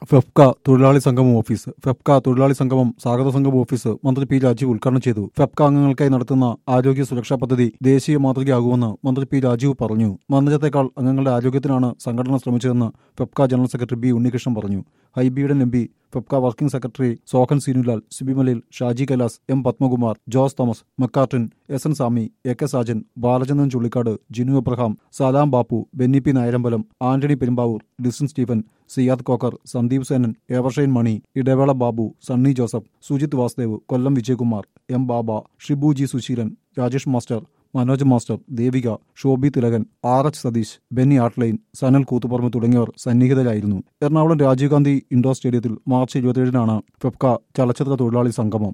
ഫെഫ്ക തൊഴിലാളി സംഗമം ഓഫീസ് ഫെഫ്ക തൊഴിലാളി സംഗമം സ്വാഗത സംഗമം ഓഫീസ് മന്ത്രി പി രാജീവ് ഉദ്ഘാടനം ചെയ്തു ഫെഫ്ക അംഗങ്ങൾക്കായി നടത്തുന്ന ആരോഗ്യ സുരക്ഷാ പദ്ധതി ദേശീയ മാതൃകയാകുമെന്ന് മന്ത്രി പി രാജീവ് പറഞ്ഞു മന്ദിരത്തെക്കാൾ അംഗങ്ങളുടെ ആരോഗ്യത്തിനാണ് സംഘടന ശ്രമിച്ചതെന്ന് FEFKA general secretary B Unnikrishnan പറഞ്ഞു ഹൈബിയുടെ M P FEFKA working secretary Sohan Seenulal Sibi Malayil Shaji Kailas M Padmakumar Jose Thomas Mecartin S N Swamy A K Sajan Balachandran Chullikkad Jinu Abraham Salam Bapu Benny P Nayarambalam Antony Perumbavoor Liston Stephen Siyad Kokker Sandeep Senan Evershine Mani Idavela Babu Sunny Joseph Sujith Vasudev Kollam Vijayakumar M Baba Shibu G Suseelan Rajesh master Manoj master Devika Shobi Thilakan R H Satheesh Benny Artline Sanal Koothuparamba തുടങ്ങിയവർ സന്നിഹിതരായിരുന്നു Ernakulam Rajiv Gandhi indoor സ്റ്റേഡിയത്തിൽ March ഇരുപത്തിയേഴിനാണ് ഫെഫ്ക ചലച്ചിത്ര തൊഴിലാളി സംഗമം